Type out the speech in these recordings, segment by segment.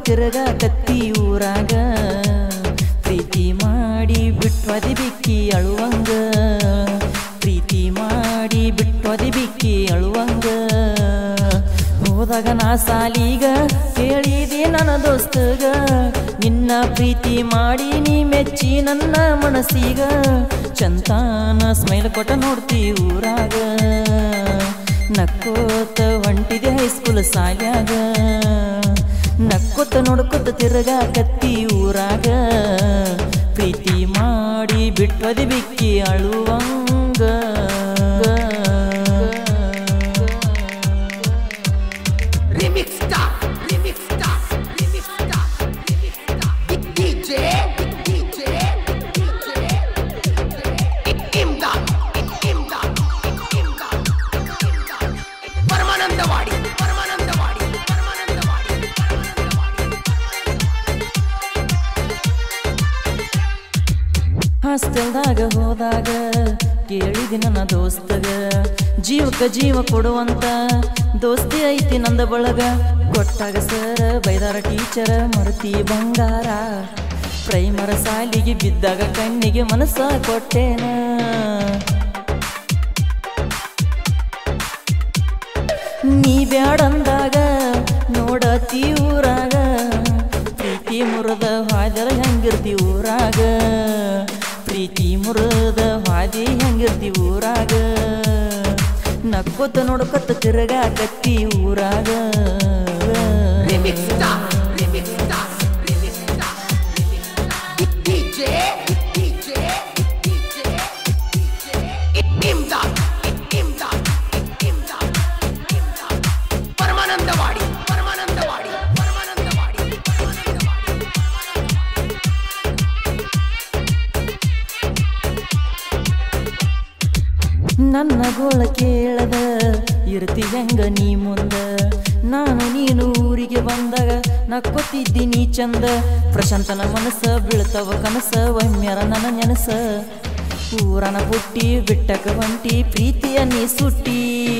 ತಿರುಗಾಕತ್ತಿ ಊರಾಗ ಪ್ರೀತಿ ಮಾಡಿ ಬಿಟ್ವದಿ ಬಿಕ್ಕಿ ಅಳುವಂಗ ಪ್ರೀತಿ ಮಾಡಿ ಬಿಟ್ವದಿ ಬಿಕ್ಕಿ ಅಳುವಂಗ ಹೋದಾಗ ನಾ ಸಾಲೀಗ ಕೇಳಿದೆ ನನ್ನ ದೋಸ್ತಗ ನಿನ್ನ ಪ್ರೀತಿ ಮಾಡಿ ನೀ ಮೆಚ್ಚಿ ನನ್ನ ಮನಸ್ಸೀಗ ಚಂತಾನ ಸ್ಮೈಲ್ ಕೊಟ್ಟ ನೋಡ್ತಿ ಊರಾಗ ನಕ್ಕೋತ ಹೊಂಟಿದೆ ಹೈಸ್ಕೂಲ್ ಸಾಲ್ಯಾಗ ನಕ್ಕೋತ ನೋಡ್ಕೋತ ತಿರುಗಾಕತ್ತಿ ಊರಾಗ ಪ್ರೀತಿ ಮಾಡಿ ಬಿಟ್ವದಿ ಬಿಕ್ಕಿ ಅಳುವಂಗ Remix star, remix star, remix star, remix star. DJ, DJ, DJ, imdad, imdad, imdad, imdad. Paramanandawadi Paramanandawadi Paramanandawadi ಹಾಸ್ಟೆಲ್ದಾಗ ಹೋದಾಗ ಕೇಳಿದಿ ನನ್ನ ದೋಸ್ತಗ ಜೀವಕ್ಕ ಜೀವ ಕೊಡುವಂತ ದೋಸ್ತಿ ಐತಿ ನಂದ ಬಳಗ ಕೊಟ್ಟಾಗ ಸರ ಬೈದಾರ ಟೀಚರ ಮರತಿ ಬಂಗಾರ ಪ್ರೈಮರ ಸಾಲಿಗೆ ಬಿದ್ದಾಗ ಕಣ್ಣಿಗೆ ಮನಸ್ಸ ಕೊಟ್ಟೇನ ನೀ ಬ್ಯಾಡಂದಾಗ ನೋಡತಿ ಊರಾಗ ಪ್ರೀತಿ ಮುರದ ಹಾದರ ಹೆಂಗಿರ್ತಿ ಊರಾಗ ಪ್ರೀತಿ ಮುರದ ಹಾದಿ ಹೆಂಗಿರ್ತಿ ಊರಾಗ ನಕ್ಕೋತ ನೋಡ್ಕೊತ ತಿರುಗಾಕತ್ತಿ ಊರಾಗ Remix star, remix star, remix star, remix star. DJ, DJ, DJ, DJ. Imdad, imdad, imdad, imdad. Paramanandawadi Paramanandawadi Paramanandawadi Paramanandawadi ನನ್ನ ಗೋಳ ಕೇಳದ ಇರ್ತಿ ಹೆಂಗ ನೀ ಮುಂದ ನಾನು ನೀನು ಊರಿಗೆ ಬಂದಾಗ ನಕ್ಕೊತಿದ್ದೀನಿ ಚಂದ ಪ್ರಶಾಂತನ ಮನಸ್ಸ ಬೀಳ್ತವ ಕನಸ ಒಮ್ಮ್ಯಾರ ನನ್ನ ನೆನಸ ಊರನ ಬುಟ್ಟಿ ಬಿಟ್ಟಕ ಹೊಂಟಿ ಪ್ರೀತಿಯ ನೀ ಸುಟ್ಟಿ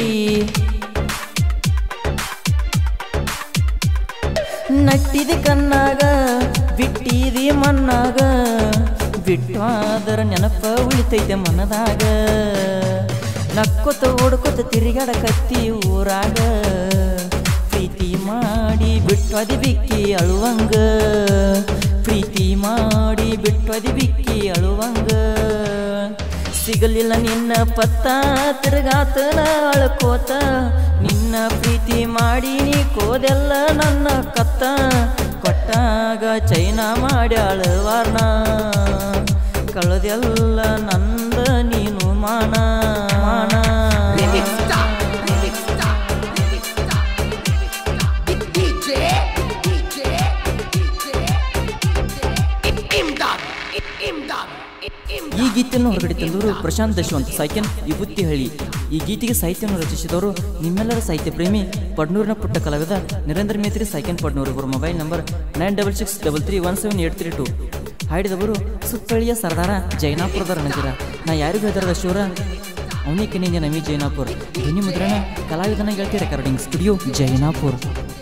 ನಟ್ಟಿದೆ ಕಣ್ಣಾಗ ಬಿಟ್ಟಿದಿ ಮಣ್ಣಾಗ ಬಿಟ್ಟಾದರ ನೆನಪ ಉಳಿತೈತೆ ಮನದಾಗ ನಕ್ಕೊತ ಓಡ್ಕೊತ ತಿರುಗಾಡಕತ್ತಿ ಊರಾಗ ಪ್ರೀತಿ ಮಾಡಿ ಬಿಟ್ಟದಿ ಬಿಕ್ಕಿ ಅಳುವಂಗ ಪ್ರೀತಿ ಮಾಡಿ ಬಿಟ್ಟದಿ ಬಿಕ್ಕಿ ಅಳುವಂಗ ಸಿಗಲಿಲ್ಲ ನಿನ್ನ ಪತ್ತ ತಿರುಗಾತನ ಅಳ್ಕೋತ ನಿನ್ನ ಪ್ರೀತಿ ಮಾಡಿ ನೀ ಕೋದೆಲ್ಲ ನನ್ನ ಕತ್ತ ಕೊಟ್ಟಾಗ ಚೈನಾ ಮಾಡ್ಯಾಳ ವರ್ಣ ಕಳೆದೆಲ್ಲ ನಂದ ನೀನು ಮಾನ ಮಾನ Remix star, remix star, remix star, remix star. DJ, DJ, DJ, DJ. Imdad, imdad, imdad. ಈ ಗೀತೆಯನ್ನು ಹೊರಗಡೆ ತಂದವರು ಪ್ರಶಾಂತ್ ಯಶವಂತ್ ಸಾಹಿತ್ಯನ್ ವಿಭೂತಿಹಳ್ಳಿ ಈ ಗೀತೆಗೆ ಸಾಹಿತ್ಯವನ್ನು ರಚಿಸಿದವರು ನಿಮ್ಮೆಲ್ಲರ ಸಾಹಿತ್ಯ ಪ್ರೇಮಿ ಪಡ್ನೂರಿನ ಪುಟ್ಟ ಕಲಾವಿದ ನರೇಂದ್ರ ಮೇತ್ರಿ ಸಾಯ್ಕನ್ ಪಡ್ನೂರು ಇವರ mobile number nine double six double three one seven eight three two ಹಾಡಿದವರು ಸುತ್ತಳಿಯ ಸರ್ದಾರ ಜೈನಾಪುರದ ರಣಜಿರ ನಾ ಯಾರಿಗೂ ಹೆದರದ ಶೂರ ಅವನಿಗೆ ನಮಿ ಜೈನಾಪುರ್ ಧ್ವನಿ ಮುದ್ರಣ ಕಲಾವಿದನ ಗೆಳತಿ ರೆಕಾರ್ಡಿಂಗ್ ಸ್ಟುಡಿಯೋ ಜೈನಾಪುರ್